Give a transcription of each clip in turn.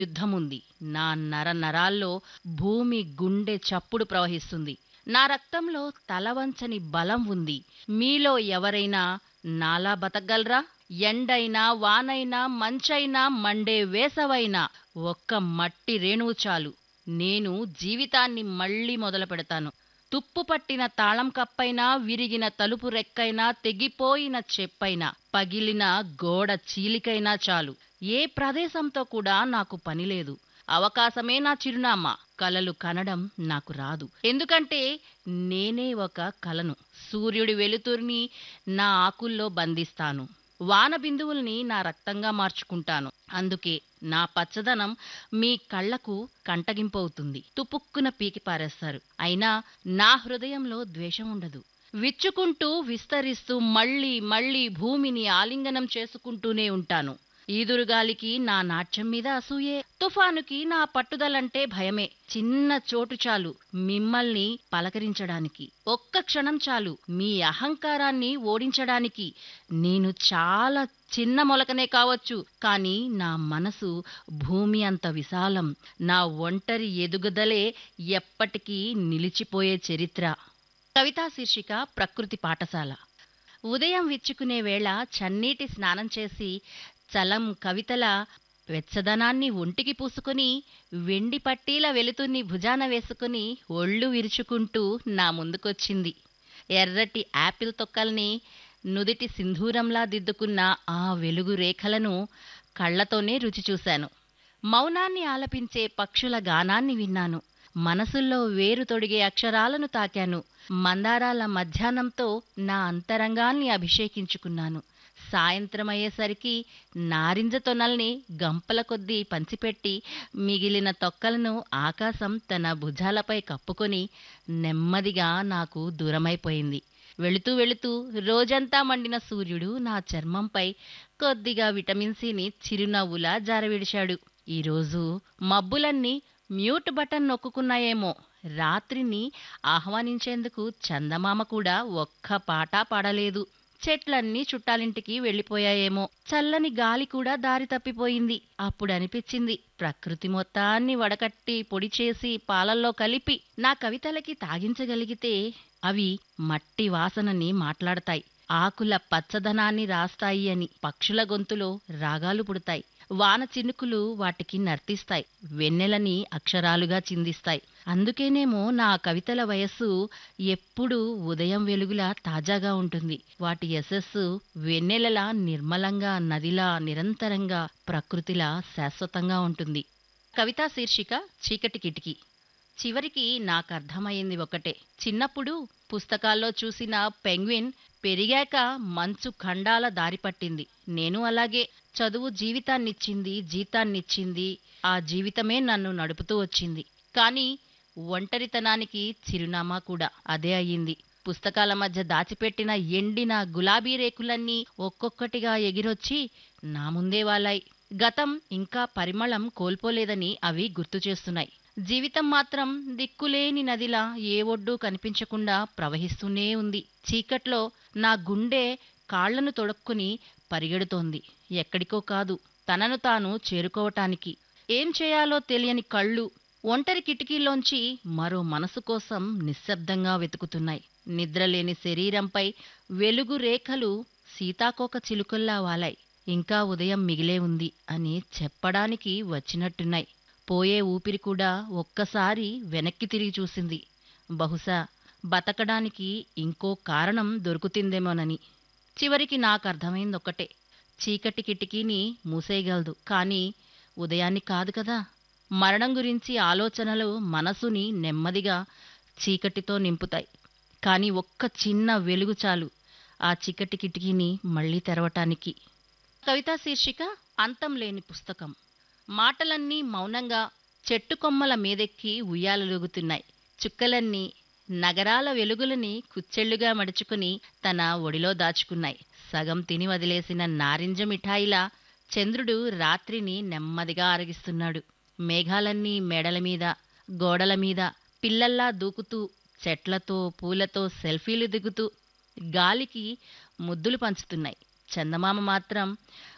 యుద్ధముంది నా నర నరాల్లో భూమి గుండె చప్పుడు ప్రవహిస్తుంది నా రక్తంలో తలవంచని బలం ఉంది మీలో ఎవరైనా నాలా బతకగలరా ఎండైనా వానైనా మంచైనా మండే వేసవైనా ఒక్క మట్టి రేణువు చాలు నేను జీవితాన్ని మళ్ళీ మొదలు పెడతాను తుప్పు పట్టిన తాళం కప్పైనా విరిగిన తలుపు రెక్కైనా తెగిపోయిన చెప్పైనా పగిలిన గోడ చీలికైనా చాలు ఏ ప్రదేశంతో కూడా నాకు పనిలేదు అవకాశమే నా చిరునామా కలలు కనడం నాకు రాదు ఎందుకంటే నేనే ఒక కలను సూర్యుడి వెలుతురిని నా ఆకుల్లో బంధిస్తాను వాన బిందువుల్ని నా రక్తంగా మార్చుకుంటాను అందుకే నా పచ్చదనం మీ కళ్లకు కంటగింపవుతుంది తుపుక్కున పీకి పారేస్తారు అయినా నా హృదయంలో ద్వేషం ఉండదు విచ్చుకుంటూ విస్తరిస్తూ మళ్ళీ మళ్ళీ భూమిని ఆలింగనం చేసుకుంటూనే ఉంటాను ఈదురుగాలికి నా నాట్యం మీద అసూయే తుఫానుకి నా పట్టుదలంటే భయమే చిన్న చోటు చాలు మిమ్మల్ని పలకరించడానికి ఒక్క క్షణం చాలు మీ అహంకారాన్ని ఓడించడానికి నేను చాలా చిన్న మొలకనే కావచ్చు కానీ నా మనసు భూమి అంత విశాలం నా ఒంటరి ఎదుగుదలే ఎప్పటికీ నిలిచిపోయే చరిత్ర కవితా శీర్షిక ప్రకృతి పాఠశాల ఉదయం విచ్చుకునే వేళ చన్నీటి స్నానం చేసి చలం కవితల వెచ్చదనాన్ని ఒంటికి పూసుకుని వెండి పట్టీల వెలుతున్ని భుజాన వేసుకుని ఒళ్ళు విరుచుకుంటూ నా ముందుకొచ్చింది ఎర్రటి యాపిల్ తొక్కల్ని నుదిటి సింధూరంలా దిద్దుకున్న ఆ వెలుగు రేఖలను కళ్లతోనే రుచి చూశాను మౌనాన్ని ఆలపించే పక్షుల గానాన్ని విన్నాను మనసుల్లో వేరు తొడిగే అక్షరాలను తాకాను మందారాల మధ్యాహ్నంతో నా అంతరంగాల్ని అభిషేకించుకున్నాను సాయంత్రమయ్యేసరికి నారింజ తొనల్ని గంపల కొద్దీ పంచిపెట్టి మిగిలిన తొక్కలను ఆకాశం తన భుజాలపై కప్పుకొని నెమ్మదిగా నాకు దూరమైపోయింది వెళుతూ వెళుతూ రోజంతా మండిన సూర్యుడు నా చర్మంపై కొద్దిగా విటమిన్ సిని చిరునవ్వులా జారవిడిశాడు ఈరోజు మబ్బులన్నీ మ్యూట్ బటన్ నొక్కుకున్నాయేమో రాత్రిని ఆహ్వానించేందుకు చందమామ కూడా ఒక్క పాట పాడలేదు చెట్లన్నీ చుట్టాలింటికి వెళ్ళిపోయాయేమో చల్లని గాలి కూడా దారి తప్పిపోయింది అప్పుడు అనిపించింది ప్రకృతి మొత్తాన్ని వడకట్టి పొడి చేసి పాలల్లో కలిపి నా కవితలకి తాగించగలిగితే అవి మట్టి వాసనని మాట్లాడతాయి ఆకుల పచ్చదనాన్ని రాస్తాయి అని పక్షుల గొంతులో రాగాలు పుడతాయి వాన చినుకులు వాటికి నర్తిస్తాయి వెన్నెలని అక్షరాలుగా చిందిస్తాయి అందుకేనేమో నా కవితల వయస్సు ఎప్పుడూ ఉదయం వెలుగులా తాజాగా ఉంటుంది వాటి యశస్సు వెన్నెలలా నిర్మలంగా నదిలా నిరంతరంగా ప్రకృతిలా శాశ్వతంగా ఉంటుంది కవితా శీర్షిక చీకటి కిటికీ చివరికి నాకు అర్థమైంది ఒకటే చిన్నప్పుడు పుస్తకాల్లో చూసిన పెంగ్విన్ పెరిగాక మంచు ఖండాల దారి పట్టింది నేను అలాగే చదువు జీవితాన్నిచ్చింది జీతాన్నిచ్చింది ఆ జీవితమే నన్ను నడుపుతూ వచ్చింది కానీ ఒంటరితనానికి చిరునామా కూడా అదే అయ్యింది పుస్తకాల మధ్య దాచిపెట్టిన ఎండిన గులాబీ రేకులన్నీ ఒక్కొక్కటిగా ఎగిరొచ్చి నా ముందే వాలాయి గతం ఇంకా పరిమళం కోల్పోలేదని అవి గుర్తు చేస్తున్నాయి జీవితం మాత్రం దిక్కులేని నదిలా ఏ ఒడ్డు కనిపించకుండా ప్రవహిస్తూనే ఉంది చీకట్లో నా గుండె కాళ్లను తొడుక్కుని పరిగెడుతోంది ఎక్కడికో కాదు తనను తాను చేరుకోవటానికి ఏం చేయాలో తెలియని కళ్ళు ఒంటరి కిటికీలోంచి మరో మనసు కోసం నిశ్శబ్దంగా వెతుకుతున్నాయి నిద్రలేని శరీరంపై వెలుగు రేఖలు సీతాకోక చిలుకల్లా వాలాయి ఇంకా ఉదయం మిగిలే ఉంది అని చెప్పడానికి వచ్చినట్టున్నాయి పోయే ఊపిరి కూడా ఒక్కసారి వెనక్కి తిరిగి చూసింది బహుశా బతకడానికి ఇంకో కారణం దొరుకుతుందేమోనని చివరికి నాకు అర్థమైంది ఒక్కటే చీకటి కిటికీని మూసేయగలదు కానీ ఉదయాన్ని కాదు కదా మరణం గురించి ఆలోచనలు మనసుని నెమ్మదిగా చీకటితో నింపుతాయి కానీ ఒక్క చిన్న వెలుగు చాలు ఆ చీకటి కిటికీని మళ్ళీ తెరవటానికి కవితా శీర్షిక అంతం లేని పుస్తకం మాటలన్నీ మౌనంగా చెట్టు కొమ్మల మీదెక్కి ఉయ్యాలలుగుతున్నాయి చుక్కలన్నీ నగరాల వెలుగులని కుచ్చెళ్లుగా మడుచుకుని తన ఒడిలో దాచుకున్నాయి సగం తిని వదిలేసిన నారింజ మిఠాయిలా చంద్రుడు రాత్రిని నెమ్మదిగా అరగిస్తున్నాడు మేఘాలన్నీ మేడల మీద గోడల మీద పిల్లల్లా దూకుతూ చెట్లతో పూలతో సెల్ఫీలు దిగుతూ గాలికి ముద్దులు పంచుతున్నాయి చందమామ మాత్రం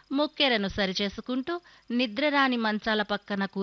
ముక్కెరను సరిచేసుకుంటూ నిద్రరాని మంచాల పక్కన